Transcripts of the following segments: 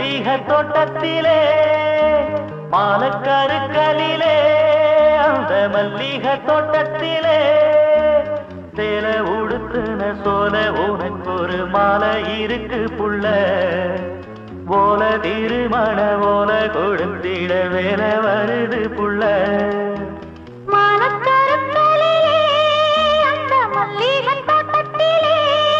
மல்லிகை தோட்டத்திலே மாலக்கருக்கலிலே அந்த மல்லிகை தோட்டத்திலே சேல உடுத்துன சோல உனக்கு ஒரு மாலை இருக்கு புள்ள ஓல திருமண ஓல கொடுத்திட வேலை வருது புள்ள மாலக்கருக்களிலே, அந்த மல்லிகை தோட்டத்திலே,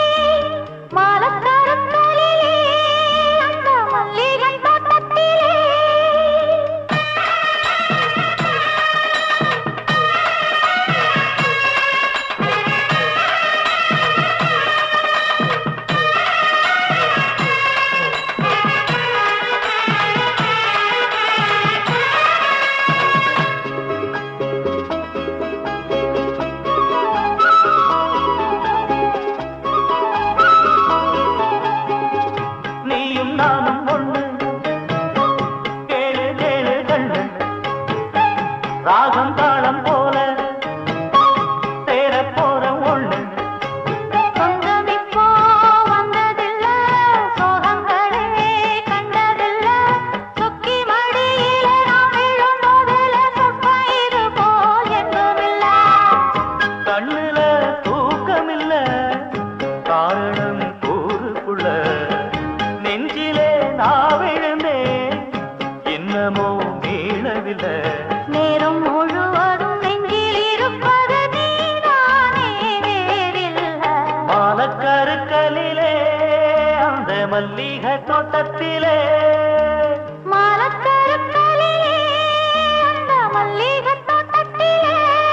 மாலக்கருக்களிலே, அந்த மல்லிகை தோட்டத்திலே. நீயும் நானும் ஒண்ணு கேளு கேளு கண்ணு ராகம் தாளம் போல சேர போற ஒண்ணு சொந்தம் இப்போ வந்ததில்ல, சோகங்களே கண்டதில்ல. சொக்கி மடியிலே நாம் விழும்போதில சொப்பம் இது போல் எங்குமில்ல. கண்ணுல தூக்கமில்ல காரணம் ஊருக்குள்ள நெஞ்சிலே நான் விழுந்தேன் இன்னமோ மீளவில்லை நேரம் முழுவதும் நெஞ்சில் இருப்பது நீதானே வேறில்ல. மாலக்கருக்கலிலே அந்த மல்லிகை தோட்டத்திலே மலக்கருக்களிலே, அந்த மல்லிகைத் தோட்டத்திலே.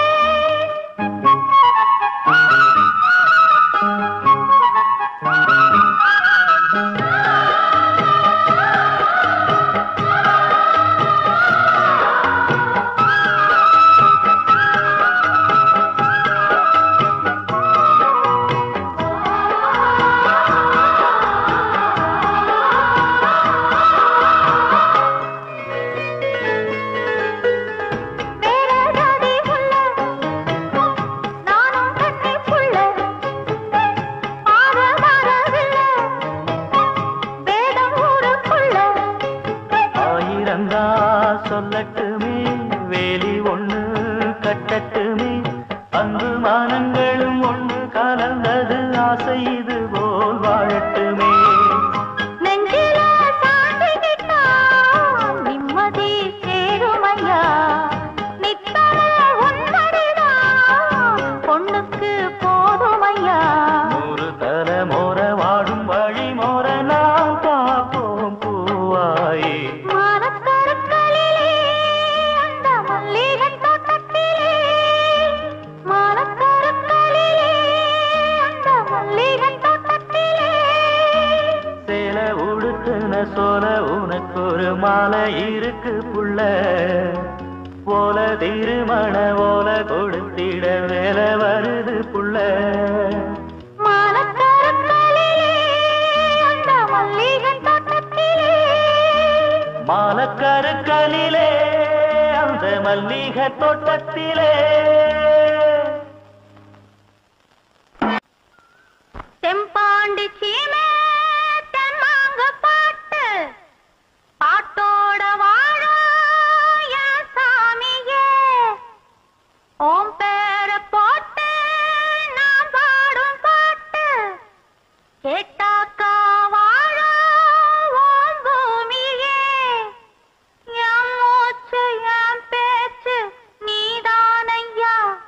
வேற ஜாதி புள்ள, நானும் கன்னி புள்ள. பாத மாறவில்ல, வேடம் ஊருக்குள்ள. ஆயிரங்கா சொல்லட்டுமே வேலி ஒண்ணு கட்டட்டுமே அன்பு மானங்களும் ஒண்ணு கலந்தது ஆசை இது போல் வாழட்டுமே நெஞ்சில சாந்திக்கிட்டா, நிம்மதி சேருமையா. நித்தல உன்மடிதான், பொண்ணுக்கு போதுமையா நூறு தலைமோர வாடும் வழி மோர நாம் பார்ப்போம் பூவாயே மாலக்கருக்களிலே, அந்த மல்லிகைத் தோட்டத்திலே. மாலக்கருக்களிலே, அந்த மல்லிகைத் தோட்டத்திலே. சேல உடுத்துன சோல உனக்கு ஒரு மாலை இருக்கு புள்ள போல திருமண ஓல கொடுத்திட வேலை வருது புள்ள மாலக்கருக்களிலே, அந்த மல்லிகைத் தோட்டத்திலே. மாலக்கருக்கலிலே அந்த மல்லிகை தோட்டத்திலே தெம்பாண்டி சீமே தெம்மாங்க பாட்டு பாட்டோட வாழும் என் சாமியே ஓம் பேர போட்டு நான் பாடும் பாட்டு கேட்டாக்கா வாழும் ஓம் பூமியே என் மூச்சு என் பேச்சு நீதானையா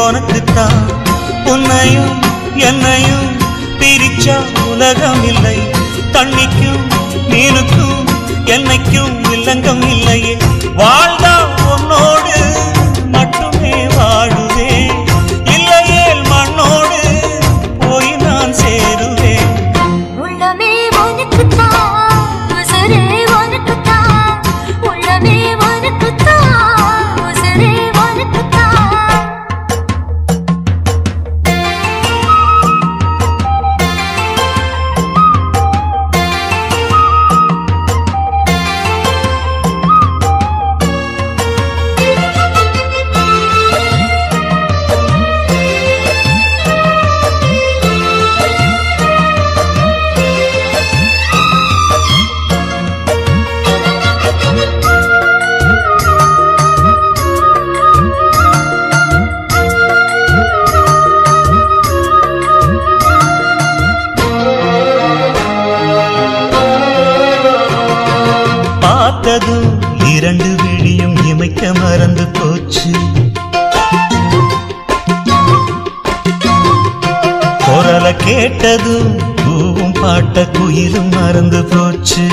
உனக்குத்தான் உன்னையும் என்னையும் பிரிச்சா உலகம் இல்லை தண்ணிக்கும் மீனுக்கும் என்னைக்கும் வில்லங்கம் இல்லையே வாழ்ந்தா உன்னோடு மட்டுமே வாழுவேன் இல்லையேல் மண்ணோடு போய் நான் சேருவேன் உள்ளமே உனக்குத்தான் உசுரே உனக்குத்தான் உள்ளமே உனக்குத்தான் உசுரே உனக்குத்தான் பார்த்ததும் இரண்டு விழியும் இமைக்க மறந்து போச்சு குரலை கேட்டதும் பூவும் பாட்ட குயிலும் மறந்து போச்சு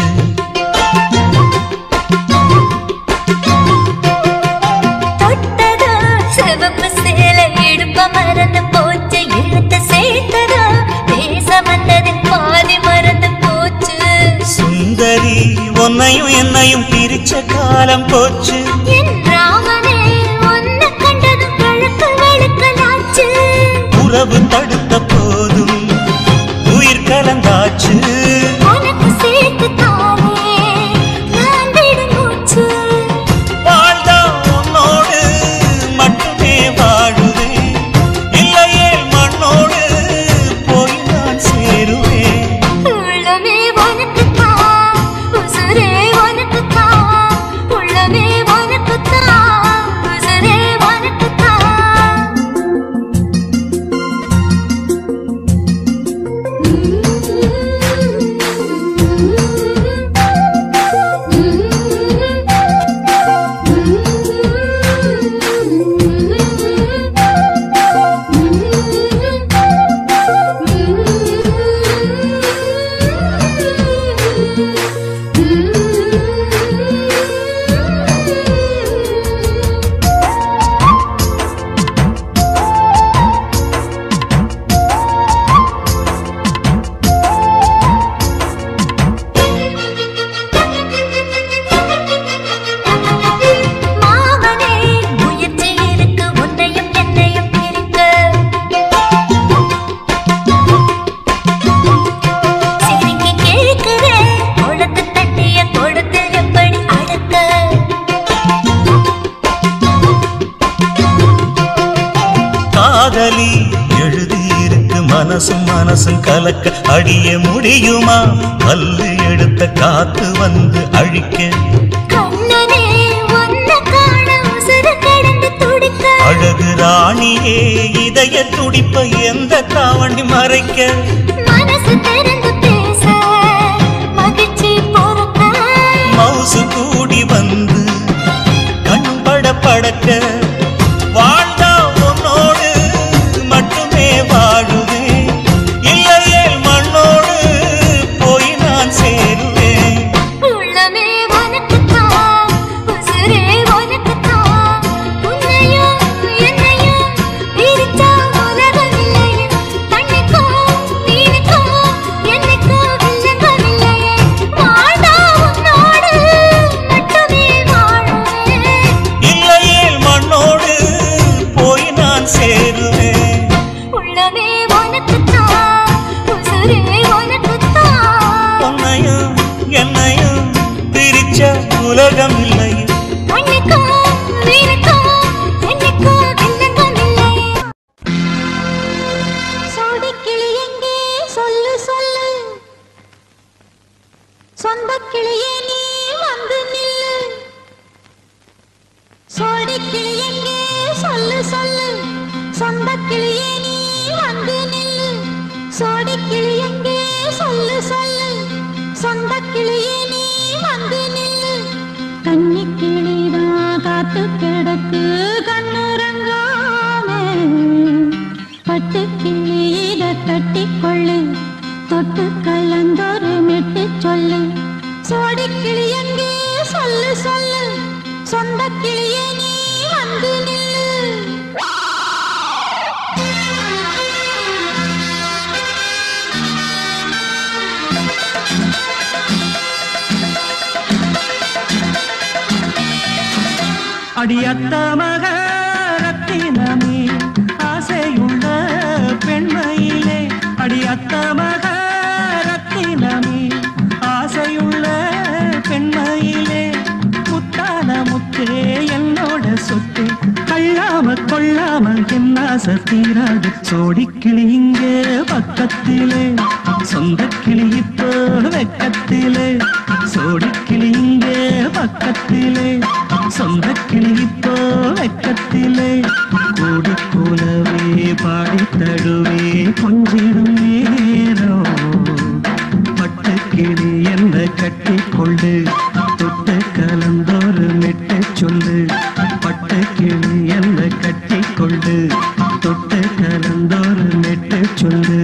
தொட்டதோ சிவப்பு சேலை இடுப்ப மறந்து போச்சு இழுத்து சேர்த்ததோ பேச வந்ததில் பாதி மறந்து போச்சு சுந்தரி உன்னையும் என்னையும் பிரிச்ச காலம் போச்சு என் ராமனே உன்னை கண்டதும் கழுக்கு வெளுக்கலாச்சு உறவு தடுத்த போதும் உயிர் கலந்தாச்சு உனக்கு சேர்த்து தானே நான் விடும் மூச்சு வாழ்ந்தா உன்னோடு மட்டுமே வாழுவேன் இல்லையே மண்ணோடு போய் நான் சேருவேன் உள்ளமே உனக்குத்தான் உசுரே உனக்குத்தான் உள்ளமே உனக்குத்தான் உசுரே உனக்குத்தான் மாமனே முயற்சி இருக்கு உன்னையும் என்னையும் பிரிக்க சிரிக்கி கேட்கிறேன் கொழுத்து தட்டிய கொடுத்து எப்படி அடக்க காதலி எழுதியிருக்கு மனசும் மனசும் கலக்க அடிய முடியுமா பல்லு எடுத்த காத்து வந்து அழிக்க கண்ணனே உன்னை காண உசுறு கடந்து துடிக்க அழகு ராணியே இதய துடிப்ப எந்த தாவண்டி மறைக்க மனசு திறந்து பேச மகிழ்ச்சி பொறுக்க மவுசு கூடி வந்து கண்பட படக்க வாழ்ந்தா உன்னோடு மட்டுமே வாழுவேன் இல்லையே மண்ணோடு போய் நான் சேருவேன் உள்ளமே உனக்குத்தான் உசுரே உனக்குத்தான் உன்னையும் என்னையும் பிரிச்சா உலகம் இல்லையே தண்ணிக்கும் நீனுக்கும் என்னைக்கும் வில்லங்கம் இல்லையே வாழ்ந்தா உன்னோடு மட்டுமே வாழுவேன் இல்லையே மண்ணோடு போய் நான் சேருவேன் உள்ளமே உனக்குத்தான் உசுரே உனக்குத்தான் உன்னையும் என்னையும் பிரிச்ச உலகம் இல்லை தண்ணிக்கும் நீனுக்கும் என்னைக்கும் வில்லங்கம் இல்லையே சோடிக்கிளி எங்கே சொல்லு சொல்லு சொந்த கிளியே நீ வந்து நில்லு சோடிக்கிளி எங்கே சொல்லு சொல்லு சொந்த கிளியே நீ வந்து நில்லு சோடிக்கிளி எங்கே சொல்லு சொல்லு சொந்த கிளியே நீ வந்து நில்லு கன்னி கிளிதான் காத்து கிடக்கு கண்ணுறங்காமே கட்டிக்கொள்ளு தொட்டு கலந்தொரு மெட்டு சொல்லு சோடி கிளி எங்கே சொல்லு சொல்லு சொந்த கிளியே நீ வந்து நில்லு அடியத்த மக ரத்தினமே ஆசையுள்ள பெண்மையிலே அடியத்த மக ரத்தினமே ஆசையுள்ள பெண்மையிலே முத்தான முத்தே என்னோட சொத்து கள்ளாம கொள்ளாம என் ஆசை தீராது சோடி கிளி இங்கே பக்கத்திலே சொந்த கிளி இப்போ வெக்கத்திலே சோடி கிளி இங்கே பக்கத்திலே சொந்த கிளி இப்போ வெக்கத்திலே கூடி போலவே பாடி தழுவே கொஞ்சிடும் நேரம் பட்டு கிளி என்ன கட்டி கொண்டு தொட்டு கலந்தோறு மெட்டு சொல்லு பட்டு கிளி என்ன கட்டி கொண்டு தொட்டு கலந்தோறு மெட்டு சொல்லு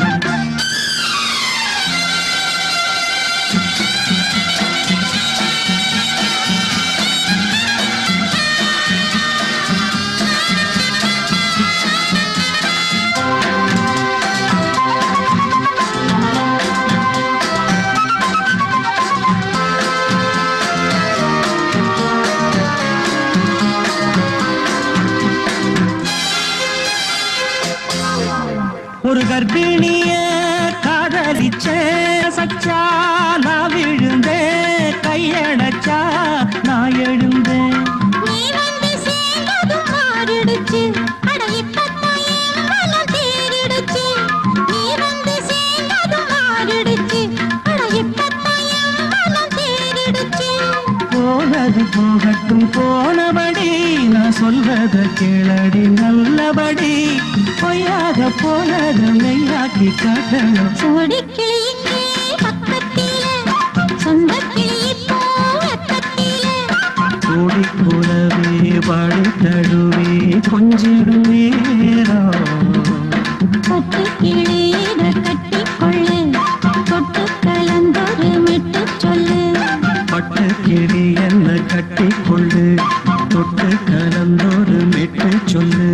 ஒரு கர்ப்பிணிய காதலிச்ச சச்சா நான் விழுந்தேன் கையடைச்சா நான் எழுந்தேன் நீ வந்து சேர்ந்ததும் மாறிடுச்சு அட இப்பத்தான் என் மனம் தேறிடுச்சு நீ வந்து சேர்ந்ததும் மாறிடுச்சு அட இப்பத்தான் என் மனம் தேறிடுச்சு போனது போகட்டும் போனபடி நான் சொல்வத கேளடி நல்லபடி பொய்யாக போனது மெய்யாக்கி காட்டணும் சோடி கிளி இங்கே பக்கத்திலே சொந்த கிளி இப்போ வெக்கத்திலே கூடி கூடவே பாடி தழுவே கொஞ்சிடும் நேரம் பட்டு கிளியிட கட்டிக்கொள்ளு தொட்டு கலந்தொரு மெட்டு சொல்லு பட்டு கிளி என்ன கட்டி கொள்ளு தொட்டு கலந்தோறு மெட்டு சொல்லு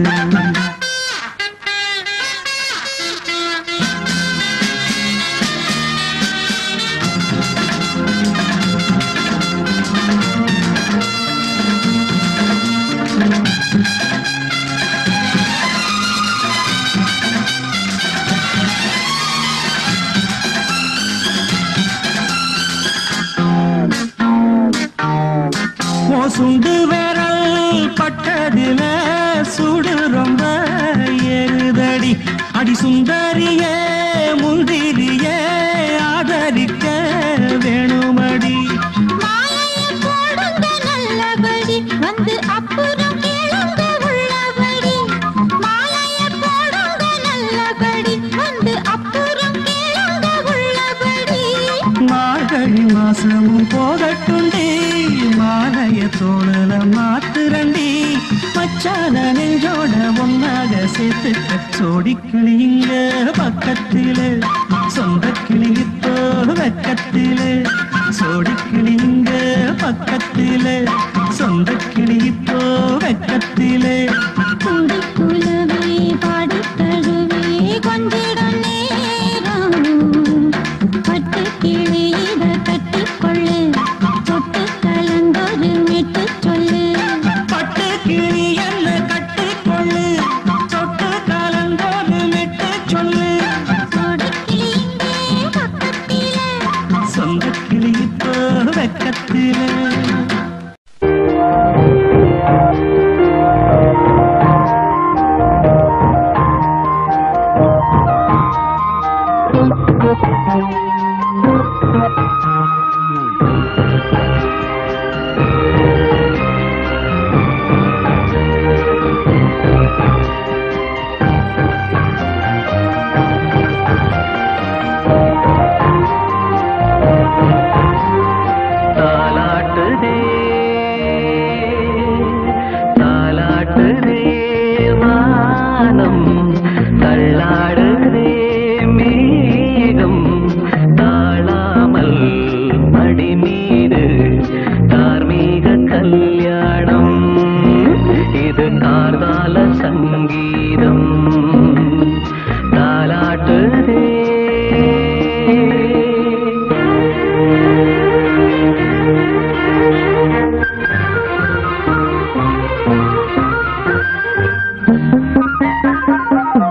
ஓ சுண்டு விரல் பட்டதில சுடு ரொம்ப ஏறுதடி அடி சுந்தரியே முந்திரியே ஆதரிக்க வேணுமடி மாலைய போடுங்க நல்லபடி வந்து அப்புறம் கேளுங்க உள்ளபடி மாலைய போடுங்க நல்லபடி வந்து அப்புறம் கேளுங்க உள்ளபடி மார்கழி மாசமும் போகட்டுண்டி மாலைய தோழல மாத்துரண்டி மச்சான நெஞ்சோட ஒன்னாக சேர்த்து சோடி கிளிங்க பக்கத்திலே சொந்த கிளித்தோ வெக்கத்திலே சோடி கிளிங்க பக்கத்திலே சொந்த கிளித்தோ வெக்கத்திலே கூடி குலவே பாடி தழுவே கொஞ்சிடும் நேரம் பட்டு கிளியிட கட்டிக்கொள்ளு தொட்டு கலந்தொரு மெட்டு சொல்லு பட்டு கிளி என்ன கட்டிக்கொள்ளு சொட்டு கலந்தோடு மெட்டு சொல்லு சோடி கிளி இங்கே பக்கத்திலே சொந்த கிளி இப்போ வெக்கத்திலே தாலாட்டுதே தாலாட்டுதே வானம் தள்ளாடுதே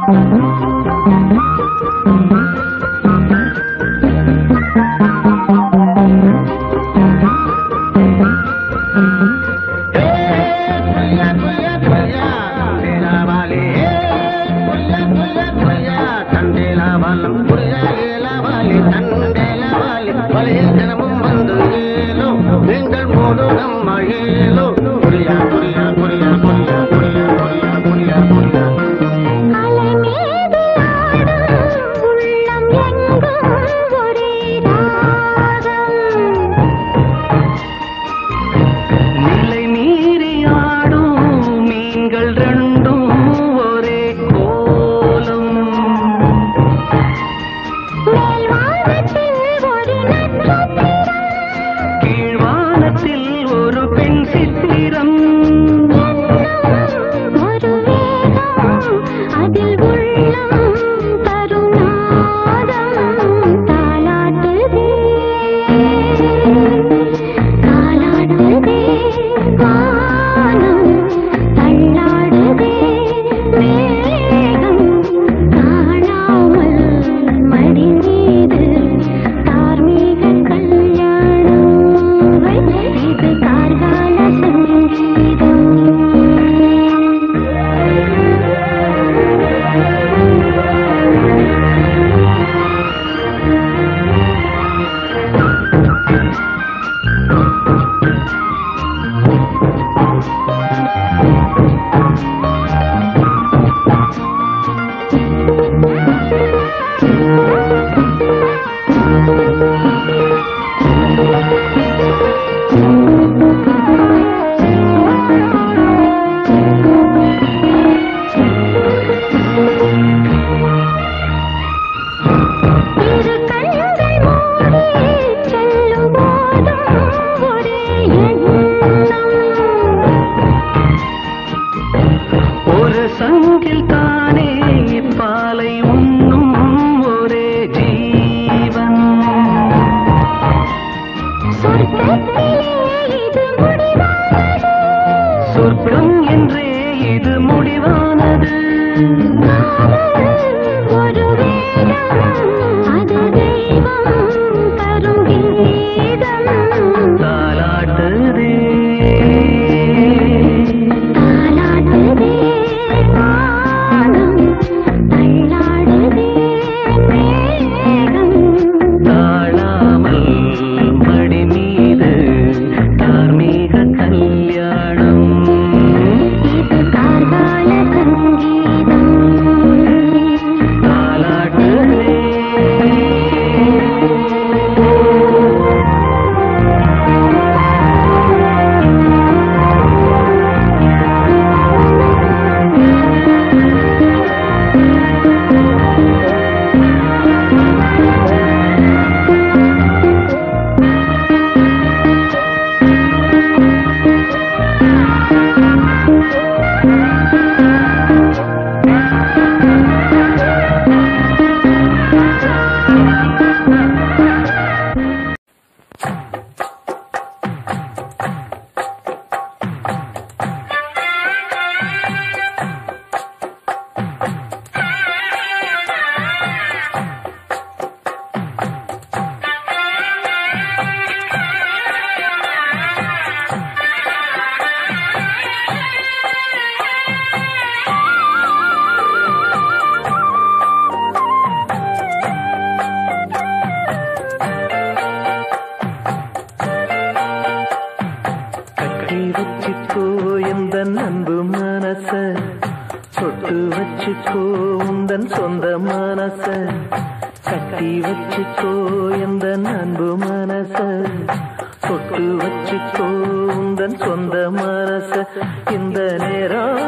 அலைமேது ஆடும் உள்ளம் எங்கும் ஒரே ராகம் நிலை மீறி ஆடும் மீன்கள் ரெண்டும் ஒரே கோலம் மேல்வானத்தில் ஒரு நட்சத்திரம் கீழ்வானத்தில் ஒரு பெண் சித்திரம் ஒரு வேகம் அதில் உள்ளம் கருநாதம் தாலாட்டுதே தாலாட்டுதே வானம் தள்ளாடுதே மேகம் காணாமல் மடி மீது தார்மீக கல்யாணம் இது கார்கால சங்கீதம் இரு கண்கள் மூடி செல்லும் போதும் ஒரே எண்ணம் ஒரு சங்கில் தானே பாலை உண்ணும் ஒரே ஜீவன் சொர்க்கத்திலே இது முடிவானது சொர்க்கம் என்றே இது முடிவானது ஒரு வேதம் அது தெய்வம் தரும் கீதம் தாலாட்டுதே தாலாட்டுதே வானம் தள்ளாடுதே மேகம் தாழாமல் மடி மீது தார்மீக கல்யாணம் இது கார்கால சங்கீதம் தாலாட்டுதே கட்டி வச்சுக்கோ எந்த அன்பு மனச தொட்டு வச்சுக்கோ உந்தன் சொந்த மனச கட்டி வச்சுக்கோ எந்த அன்பு மனச தொட்டு வச்சுக்கோ உந்தன் சொந்த மனச இந்த நேரம்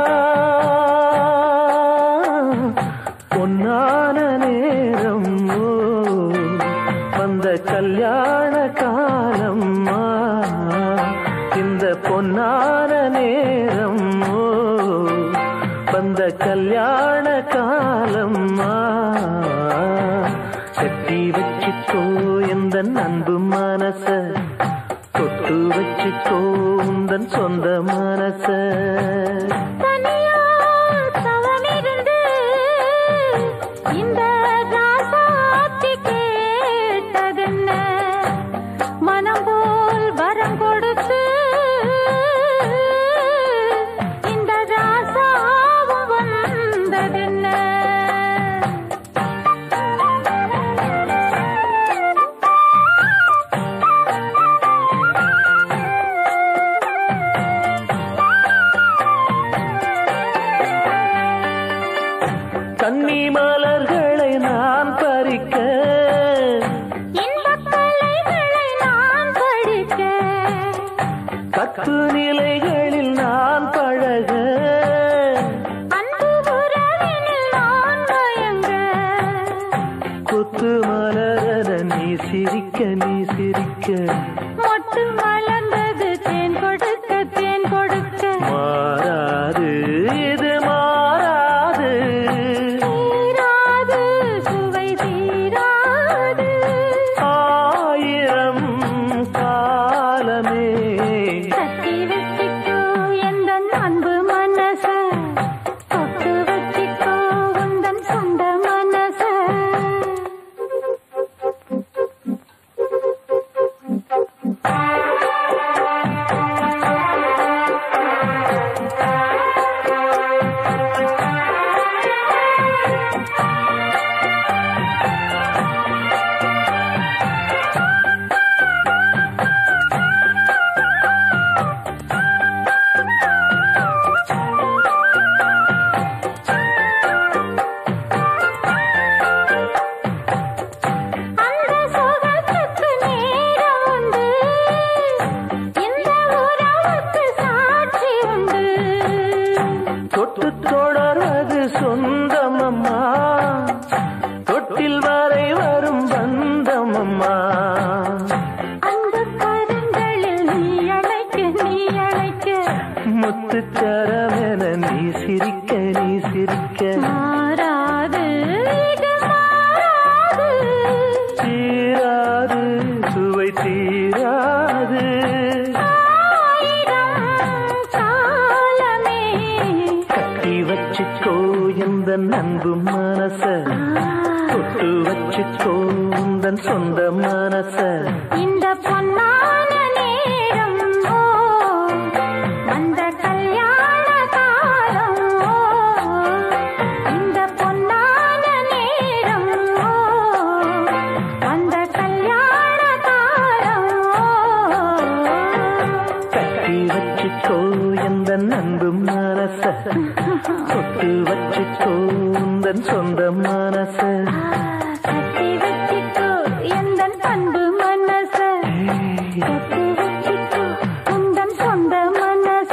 பொன்னான நேரம் ஓ வந்த கல்யாண காலம் ஆ, இந்த பொன்னான நேரம் ஓ வந்த கல்யாண காலம் ஆ, கட்டி வச்சுக்கோ எந்த அன்பு மனச தொட்டு வச்சுக்கோ உந்தன் சொந்த மனச தனியா தவமிருந்து இந்த ராசாத்தி கேட்டதென்ன மனம் போல் வரம் கொடுத்து இந்த ராசாவும் வந்ததென்ன கன்னி மலர்களை நான் பறிக்க இன்பக் கலைகளை நான் படிக்க கத்து நிலைகளில் நான் பழக அன்பு உறவினில் நான் மயங்க குத்து மலர நீ சிரிக்க நீ சிரிக்க மொட்டு மலர்ந்தது தேன் கொடுக்க தேன் கொடுக்க மாறாது இது மாறாது தீராது சுவை தீராது ஆயிரம் காலமே கட்டி வச்சிக்கோ எந்த அன்பு மனச தொட்டு வச்சிக்கோ உந்தன் சொந்த மனச அந்த சுகத்துக்கு நேரம் உண்டு இந்த உறவுக்கு சாட்சி உண்டு தொட்டு தொடர்வது சொந்தம் அம்மா தொட்டில் வரை வரும் பந்தம் அம்மா அந்த கரங்களில் நீ அழைக்க நீ அழைக்க முத்துச்சரமென நீ சிரிக்க நீ சிரிக்க மாறாது இது மாறாது தீராது சுவை தீராது ஆயிரம் காலமே கட்டி வச்சுக்கோ இந்த அன்பு மனச தொட்டு வச்சுக்கோ உந்தன் சொந்த மனச இந்த பொன்னான நேரம் ஓ அந்த கல்யாண காலம் ஓ இந்த பொன்னான நேரம் ஓ அந்த கல்யாண காலம் ஓ கட்டி வச்சுக்கோ இந்த அன்பு மனச தொட்டு வச்சுக்கோ உந்தன் சொந்த மனச கட்டி வச்சிக்கோ எந்தன் பண்பு மனச கட்டி வச்சிக்கோ உந்தன் சொந்த மனச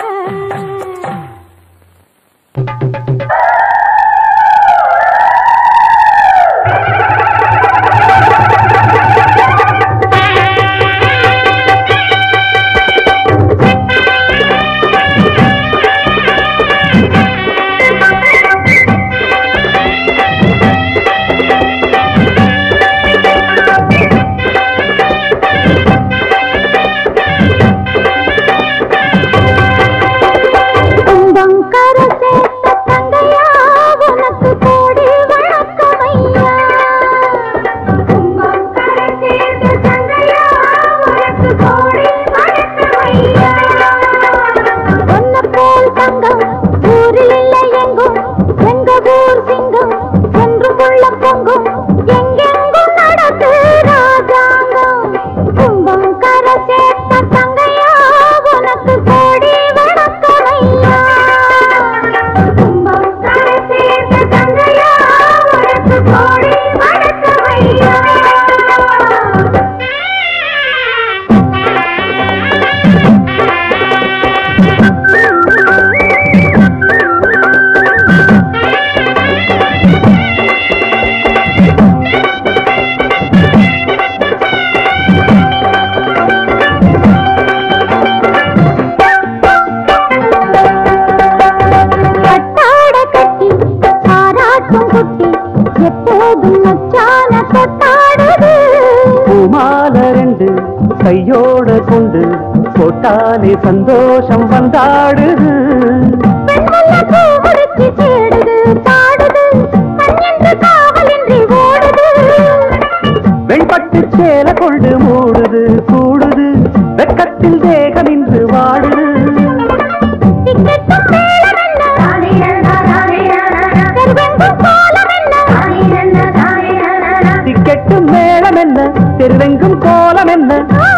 கும்பங்கர சேர்த்த தங்கையா உனக்கு கோடி வணக்கமையா கும்பங்கர சேர்த்த தங்கையா உனக்கு கோடி வணக்கமையா உன்னை போல் தங்கம் ஊரில் இல்லை எங்கும் எங்க ஊர் சிங்கம் என்றும் உள்ள பொங்கும் எங்கெங்கும் நடக்கு ராஜாங்கம் கும்பங்கர சேர்த்த தங்கையா உனக்கு கோடி வணக்கமையா கும்பங்கர சேர்த்த தங்கையா உனக்கு கோடி வணக்கமையா கட்டாட கட்டி பாராட்டும் குட்டி எப்போதும் மச்சான கொட்டாடுது பூமால ரெண்டு கையோட கொண்டு போட்டாலே சந்தோஷம் வந்தாடுது பெண்மல்ல பூ முடிச்சு தேடுது பாடுது கண் என்று காவலின் பட்டு சேல கொண்டு மூடுது கூடுது வெக்கத்தில் தேகம் இன்று வாடுது டிக்கெட்டும் மேளம் என்ன தெருவெங்கும் கோலம் என்ன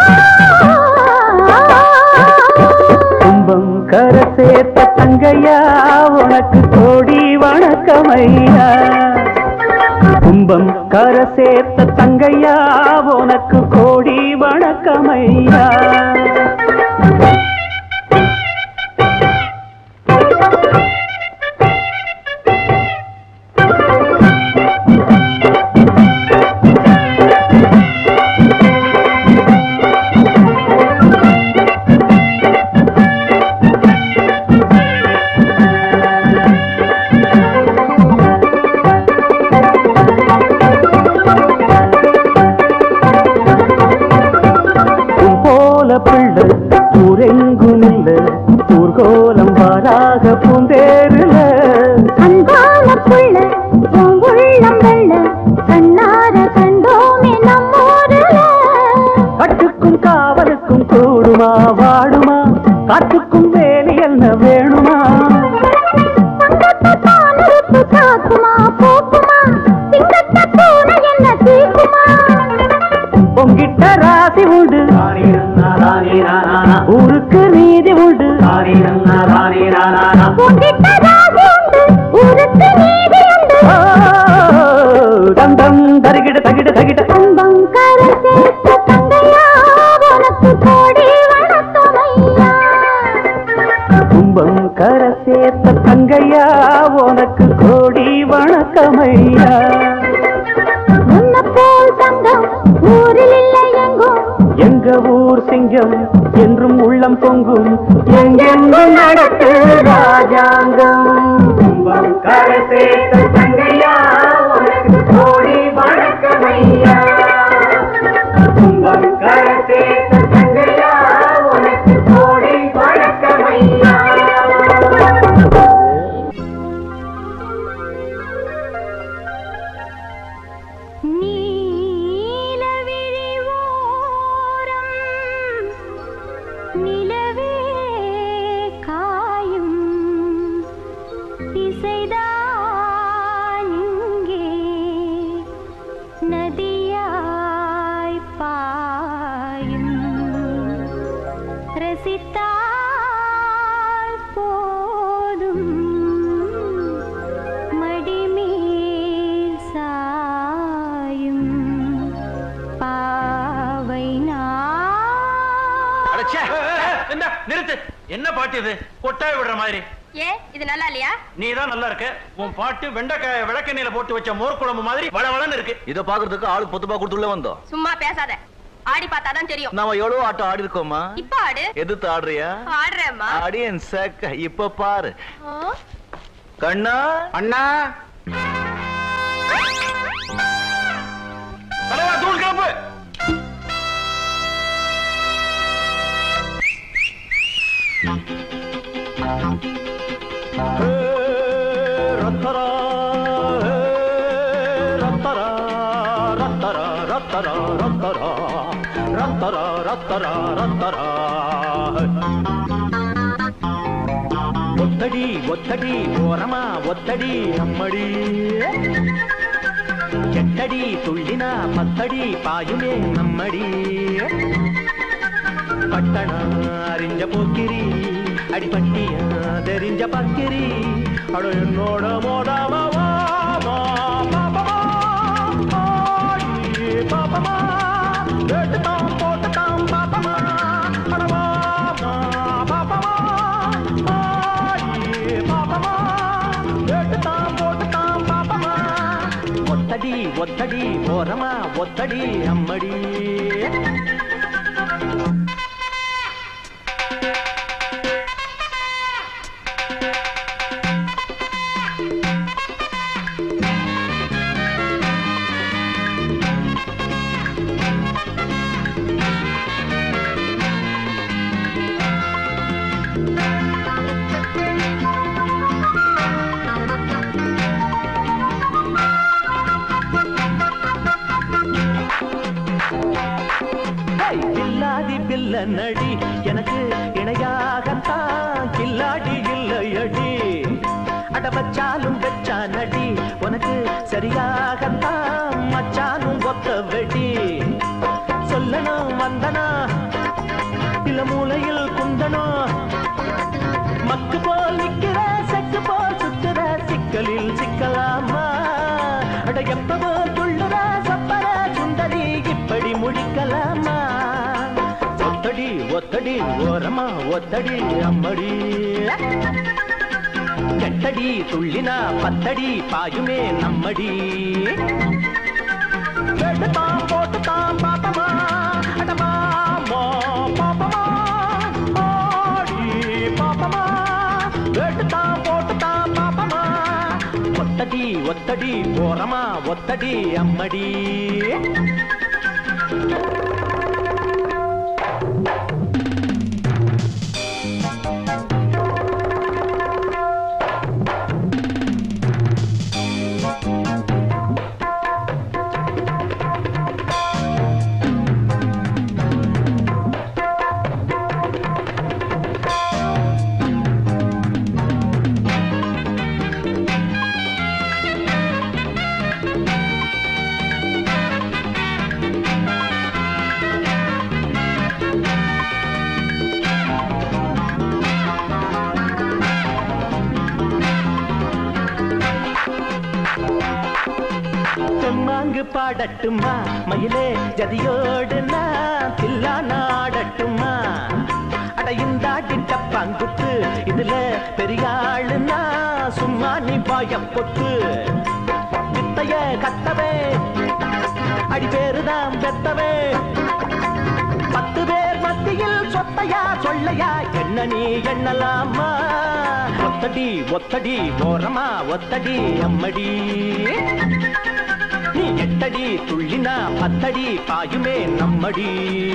கும்பம் கர சேர்த்த தங்கையா உனக்கு கோடி வணக்கமையா கும்பம் கர சேர்த்த தங்கையா உனக்கு கோடி வணக்கமையா உன் போல பிள்ளை ஊரெங்கும் இல்ல ஊர்கோலம் வாராக பூந்தேருல அன்பான புள்ள உன் உள்ளம் வெள்ள கண்ணார கண்டோமே நம்மூருல கட்டுக்கும் காவலுக்கும் கூடுமா வாடுமா காட்டுக்கும் வேலி என்ன வேணுமா தங்கத்தானருக்கு காக்குமா போக்குமா சிங்கத்த பூனை என்ன தீக்குமா பொங்கிட்ட ராசி உண்டு ஊருக்கு நீதி உண்டு உன்கிட்ட ராசி உண்டு ஊருக்கு நீதி உண்டு ஓ, தம் தம் தருகிட தகிட தகிட அன்பம் கரை சேர்த்த தங்கையா உனக்கு கோடி வணக்கமையா கும்பம் கர சேர்த்த தங்கையா உனக்கு கோடி வணக்கமையா உன்னை போல் தங்கம் ஊரில் இல்லை எங்கும் எங்க ஊர் சிங்கம் என்றும் உள்ளம் பொங்கும் எங்கெங்கும் நடக்கு ராஜாங்கம் கும்பம் கர சேர்த்த தங்கையா உனக்கு கோடி வணக்கமையா கும்பம் கர சேர்த்த தங்கையா உனக்கு கோடி வணக்கமையா நீலவிழி ஓரம் நிலவே காயும் திசைதான் இங்கே நதியாய் பாயும் ரசித்தால் போதும் மடிமேல் சாயும் பாவை நான் அடச்சே, என்ன நிறுத்து என்ன பாட்டு இது கொட்டாய் விடுற மாதிரி ஏ இது நல்லா இல்லையா நீ தான் நல்லா இருக்க உன் பாட்டு வெண்டைக்காய விளக்கெண்ணெயில போட்டு வச்ச மோர் குழம்பு மாதிரி வளவளன்னு இருக்கு இத பாக்குறதுக்கு ஆளு பொத்துப்பா கொடுத்துள்ள வந்தோம் சும்மா பேசாத ஆடி பார்த்தாதான் தெரியும் நாம எவ்வளவு ஆட்டம் ஆடி இருக்கோமா இப்ப ஆடு எதிர்த்து ஆடுறியா ஆடுறேம்மா ஆடி என் சேக்க இப்ப பாரு ஆ? கண்ணா அண்ணா தலைவா தூள் கிளம்பு ஒத்தடி ஒத்தடி ஓரமா ஒத்தடி அம்மடி எட்டடி துள்ளினா பத்தடி பாயுமே நம்மடி பட்டண அறிஞ்ச போக்கிரி அடிப்பட்டியா தெரிஞ்ச பக்கிரி அட என்னோட மோடாம வாமா, பாப்பமா, ஆயி, பாப்பமா, வேட்டுத்தாம், போட்டுத்தாம், பாப்பமா, அட வாமா, பாப்பமா, ஆயி, பாப்பமா, வேட்டுத்தாம், போட்டுத்தாம், பாப்பமா. ஒத்தடி ஒத்தடி ஓரமா ஒத்தடி அம்மடி நடி எனக்கு இணையாகத்தான் கில்லாடி இல்லையடி அட வச்சாலும் வெச்சா நடி உனக்கு சரியாகத்தான் மச்சானும் ஒத்த வெடி சொல்லணும் வந்தனா இல்ல மூலையில் குந்தனும் மக்கு போல் நிக்கிற செக்கு போல் சுத்துற சிக்கலில் சிக்கலாமா அட எப்பவோ துள்ளுற சப்பர சுந்தரி இப்படி முடிக்கலாமா ஒத்தடி ஒத்தடி ஓரமா ஒத்தடி அம்மடி கெட்டடி துள்ளினா பத்தடி பாயுமே நம்மடி எடுத்தான் போட்டுத்தான் பாப்பமா அடமாமோ பாப்பமா ஆடி பாப்பமா எடுத்தான் போட்டுத்தான் பாப்பமா ஒத்தடி ஒத்தடி ஓரமா ஒத்தடி அம்மடி தெம்மாங்கு பாடட்டுமா மயிலே ஜதியோடு நான் தில்லா நாடட்டுமா அட இந்தாட்டி டப்பாங்குத்து இதுல பெரியாளுனா சும்மா நீ பாயம் பொத்து வித்தைய கத்தவே அடி பேருதான் பெத்தவே பத்து பேர் மத்தியில் சொத்தையா சொல்லையா என்ன நீ எண்ணலாமா ஒத்தடி ஒத்தடி ஓரமா ஒத்தடி அம்மடி நீ எட்டடி துள்ளினா பத்தடி பாயுமே நம்மடி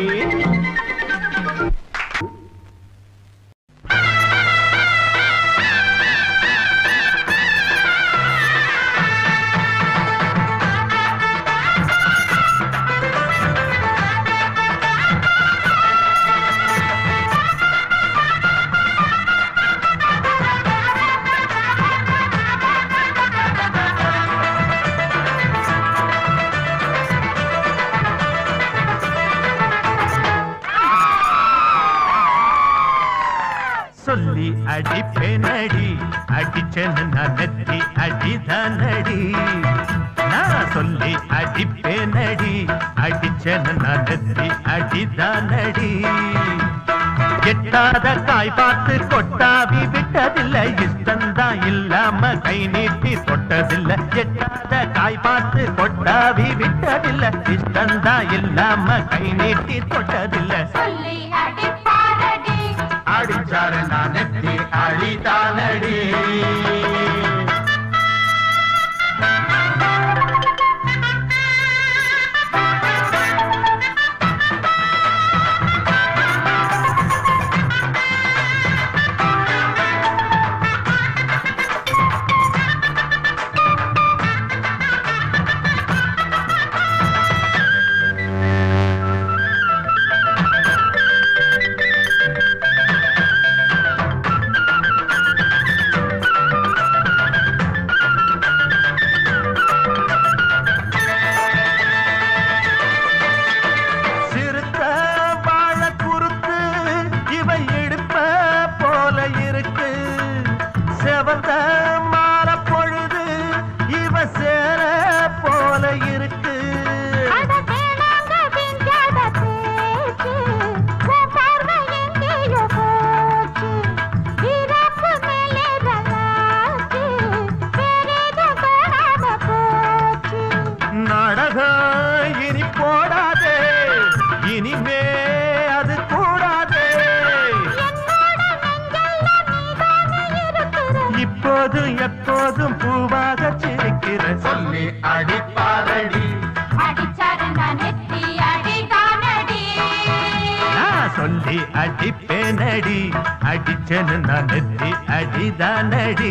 சொல்லி அடிப்பேனடி அடிச்சேன்னு நான் நெத்தி அடிதானடி நான் சொல்லி அடிப்பேனடி அடிச்சேன்னு நான் நெத்தி அடிதானடி எட்டாத காய் பார்த்து கொட்டாவி விட்டதில்லை இஷ்டந்தான் இல்லாம கை நீட்டி தொட்டதில்லை எட்டாத காய் பார்த்து கொட்டாவி விட்டதில்லை இஷ்டந்தான் இல்லாம கை நீட்டி தொட்டதில்லை சொல்லி அடிப்பாரடி அடிச்சாரு நான் நெத்தி அழிதானடி சிறுத்த வாழ குறுத்து இவை எடுப்ப போல இருக்கு செவந்த மாற பொழுது இவ சேர போல இருக்கு அட வேணாங்க விஞ்ஞான பேச்சு உன் பார்வை எங்கேயோ போச்சு இறப்பு மேலே ரலாச்சு வேறேதோ காணாம போச்சு நாடகம் இனி போடாதே இனிமே அது கூடாதே என்னோட நெஞ்செல்லாம் நீதானே இருக்கிற இப்போதும் எப்போதும் பூவாக சிரிக்கிற சொல்லி அடிப்பாரடி அடிச்சாரு நான் நெத்தி அடிதானடி நான் சொல்லி அடிப்பேனடி அடிச்சேன்னு நான் நெத்தி அடிதானடி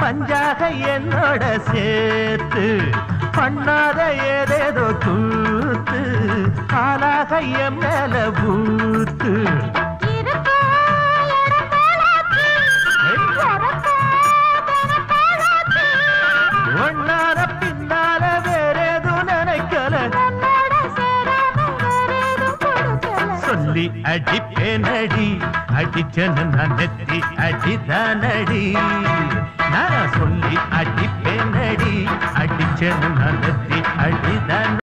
பஞ்சாக என்னோட சேர்த்து பண்ணாத ஏதேதோ கூத்து ஆளாக என் மேல பூத்து ஒன்னார பின்னால வேறேதும் நினைக்கல சொல்லி அடிப்பேனடி அடிச்சனு நான் நெத்தி அடிதானடி நான் சொல்லி அடிப்பேனடி அடிச்சனு